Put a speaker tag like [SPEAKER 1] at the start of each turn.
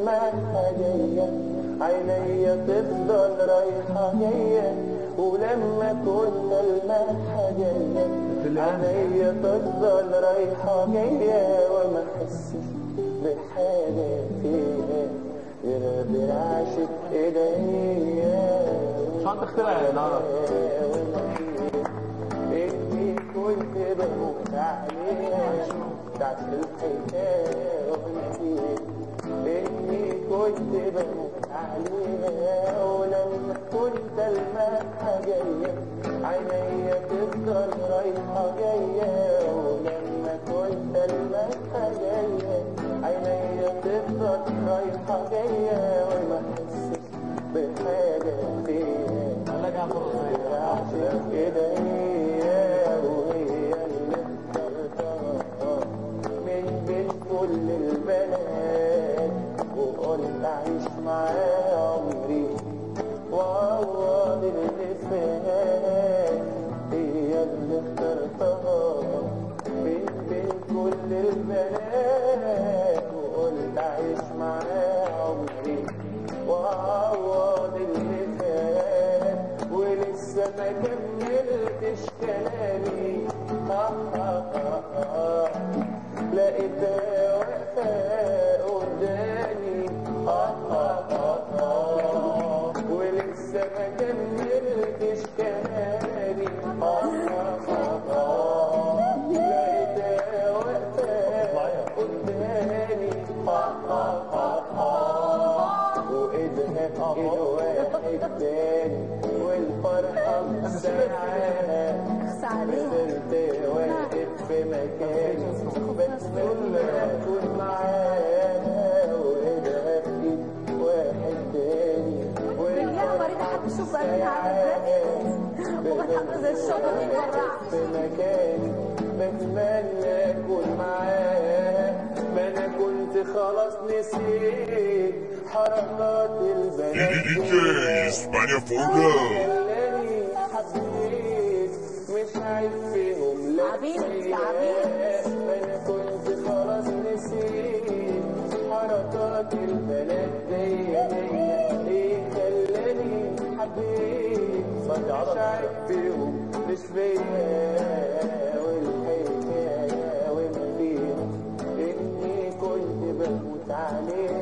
[SPEAKER 1] المدحة جاية عينيا تفضل رايحة جاية ولما كنت المدحة جاية عينيا تفضل رايحة جاية وما احسش بحاجة فيها غير برعشة ايديا
[SPEAKER 2] شو عم تخترع يا نار
[SPEAKER 1] اني كنت بموت عليها بتاعت الحكاية واغنية اني كنت بموت عليها ولما كنت المدحة جاية عينيا تفضل رايحة جاية ولما كنت المدحة جاية عينيا تفضل رايحة جاية وما احسش بحاجة فيها
[SPEAKER 2] قال لك يا فرصة
[SPEAKER 1] عشان كده هي وهي اللي اخترتها من بين كل البنات وقلت اعيش معاها عمري واعوض اللي فات هي اللي اخترتها من بين كل البنات وقلت اعيش معاها عمري واعوض اللي فات ولسه ما كملتش كلامي آه آه آه آه. لقيتها واقفة قدامي آه آه آه آه. ولسه ما كملتش كلامي آه آه آه آه. لقيتها واقفة قدامي آه آه آه آه. وإيدها إيد واحد تاني والفرحة مساعدة فضلت واقف في مكاني بتمنى أكون معاها وإيدها في إيد واحد تاني
[SPEAKER 3] بالله مريضة حتى تشوف بقى منها عامل ازاي وبتحط زي الشجر المورعة
[SPEAKER 1] في مكاني بتمنى اكون معاه ما انا كنت خلاص نسيت حركات البنات
[SPEAKER 4] DJ España for Girl.
[SPEAKER 1] خلاني حبيت مش عيب فيهم لا
[SPEAKER 3] عبيد،
[SPEAKER 1] سيئات.
[SPEAKER 3] عبيد.
[SPEAKER 1] ما انا كنت خلاص نسيت حركات البنات دي دي ايه خلاني حبيت مش عيب فيهم مش فيا والحكاية وما فيها اني كنت بموت عليها